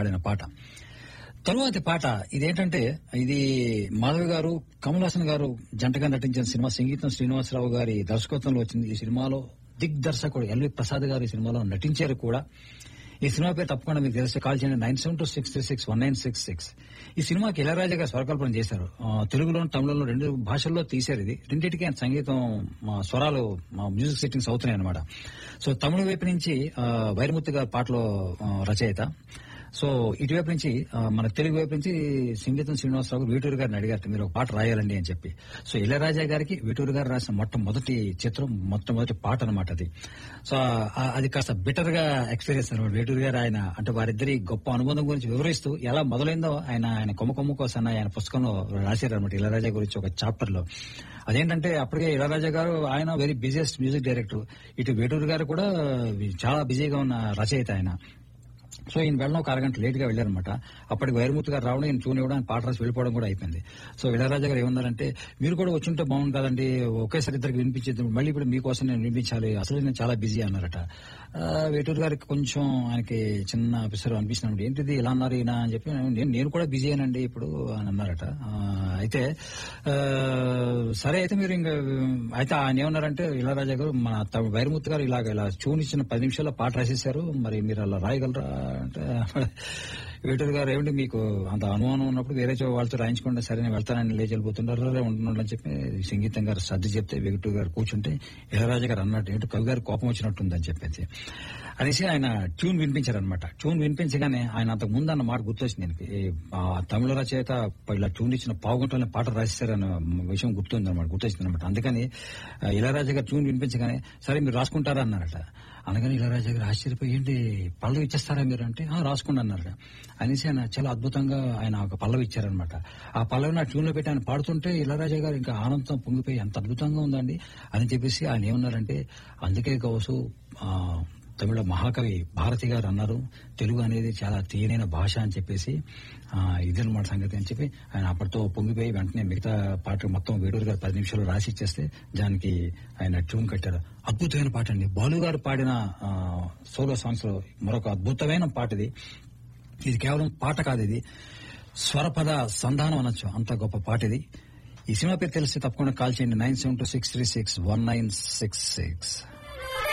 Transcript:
పాడిన పాట తరువాతి పాట ఇదేంటంటే ఇది మాధవి గారు కమల్ హాసన్ గారు జంటగా నటించిన సినిమా సంగీతం శ్రీనివాసరావు గారి దర్శకత్వంలో వచ్చింది ఈ సినిమాలో దిగ్దర్శకుడు ఎల్వి ప్రసాద్ గారు ఈ సినిమాలో నటించారు కూడా ఈ సినిమా పేరు తప్పకుండా మీకు తెలిస్తే కాల్ చేయండి nine seven two six three six one nine six six ఈ సినిమాకి ఇళరాజా గారు స్వరకల్పన చేశారు ఆ, తెలుగులో తమిళంలో రెండు భాషల్లో తీశారు ఇది రెండింటికి ఆయన సంగీతం మా స్వరాలు మా మ్యూజిక్ సెట్టింగ్స్ అవుతున్నాయి అనమాట సో తమిళ వైపు నుంచి ఆ, వైరముత్తు గారి పాటలో ఆ, రచయిత సో ఇటువైపు నుంచి ఆ, మన తెలుగు వైపు నుంచి సంగీతం శ్రీనివాసరావు వేటూరు గారిని అడిగారు మీరు ఒక పాట రాయాలండి అని చెప్పి సో ఇళరాజా గారికి వేటూరు గారు రాసిన మొట్టమొదటి చిత్రం మొట్టమొదటి పాట అనమాట అది సో ఆ- అది కాస్త బెటర్ గా ఎక్స్పీరియన్స్ అనమాట వేటూరు గారు ఆయన అంటే వారిద్దరి గొప్ప అనుబంధం గురించి వివరిస్తూ ఎలా మొదలైందో ఆయన ఆయన కొమ్మ కొమ్మ కోసం ఆయన పుస్తకంలో రాశారు అనమాట ఇళరాజా గురించి ఒక చాప్టర్ లో అదేంటంటే అప్పటికే ఇళరాజా గారు ఆయన వెరీ బిజియెస్ట్ మ్యూజిక్ డైరెక్టర్ ఇటు వేటూరు గారు కూడా చాలా బిజీగా ఉన్న రచయిత ఆయన సో ఈయన వెళ్ళడం ఒక అరగంట లేట్ గా వెళ్ళారనమాట అప్పటికి వైరమూర్తి గారు రావడం ఈయన ట్యూన్ ఇవ్వడం ఆయన పాట రాసి వెళ్ళిపోవడం కూడా అయిపోయింది సో ఇళరాజా గారు ఏమన్నారంటే మీరు కూడా వచ్చుంటే బాగుంది కదండి ఒకేసారి ఇద్దరికి వినిపించేది మళ్ళీ ఇప్పుడు మీకోసం నేను వినిపించాలి అసలు నేను చాలా బిజీ అన్నారట ఆ, వేటూరు గారికి కొంచెం ఆయనకి చిన్న ఆఫీసర్ అనిపించినప్పుడు ఏంటిది ఇలా అన్నారు ఈయన అని చెప్పి నేను నేను కూడా బిజీ అనండి ఇప్పుడు అని అన్నారట ఆ, అయితే ఆ, సరే అయితే మీరు ఇంకా అయితే ఆయన ఏమన్నారంటే ఇళరాజా గారు మన త- వైరమూర్తి గారు ఇలాగ ఇలా ట్యూన్ ఇచ్చిన పది నిమిషాల్లో పాట రాసేశారు మరి మీరు అలా రాయగలరా అంటే వేటూరు గారు ఏమిటి మీకు అంత అనుమానం ఉన్నప్పుడు వేరే చో- వాళ్ళతో రాయించుకుంటే సరే నేను వెళ్తానని లేచి వెళ్ళిపోతున్నారు ఉంటున్నాడు అని చెప్పి సంగీతం గారు సర్ది చెప్తే వేటూరు గారు కూర్చుంటే ఇళరాజా గారు అన్నట్టు ఏంటి కవి గారు కోపం వచ్చినట్టుందని చెప్పేసి అనేసి ఆయన ట్యూన్ వినిపించారనమాట ట్యూన్ వినిపించగానే ఆయన అంతకు ముందు అన్న మాట గుర్తొచ్చింది ఆయనకి. ఈ, ఆ తమిళ రచయిత ఇలా ట్యూన్ ఇచ్చిన పావుగంటలనే పాట రాసేశారన్న విషయం గుర్తుంది అనమాట గుర్తొచ్చింది అనమాట అందుకని ఆ, ఇళయరాజా గారు ట్యూన్ వినిపించగానే సరే మీరు రాసుకుంటారా అన్నారట అనగానే ఇళయరాజా గారు ఆశ్చర్యపోయి ఏంటి పల్లవి ఇచ్చేస్తారా మీరు అంటే "ఆ, రాసుకోండి అన్నారట అనేసి ఆయన చాలా అద్భుతంగా ఆయన ఒక పల్లవి ఇచ్చారనమాట ఆ పల్లవిని ఆ ట్యూన్ లో పెట్టి ఆయన పాడుతుంటే ఇళయరాజా గారు ఇంకా ఆనందం పొంగిపోయి ఎంత అద్భుతంగా ఉందండి అని చెప్పేసి ఆయన ఏమన్నారంటే అందుకే కావచ్చు ఆ, తమిళ మహాకవి భారతి గారు అన్నారు తెలుగు అనేది చాలా తీయనైన భాష అని చెప్పేసి ఆ, ఇదన్నమాట సంగతి అని చెప్పి ఆయన అప్పటితో పొంగిపోయి వెంటనే మిగతా పాట మొత్తం వేడూరు గారు పది నిమిషాలు రాసి ఇచ్చేస్తే దానికి ఆయన ట్యూన్ కట్టారు అద్భుతమైన పాట అండి బాలు గారు పాడిన ఆ, సోలో సాంగ్స్ లో మరొక అద్భుతమైన పాట ఇది ఇది కేవలం పాట కాదు ఇది స్వరపద సంధానం అనొచ్చు అంత గొప్ప పాట ఇది ఈ సినిమా పేరు తెలిసి తప్పకుండా కాల్ చేయండి nine seven two six three six one nine six six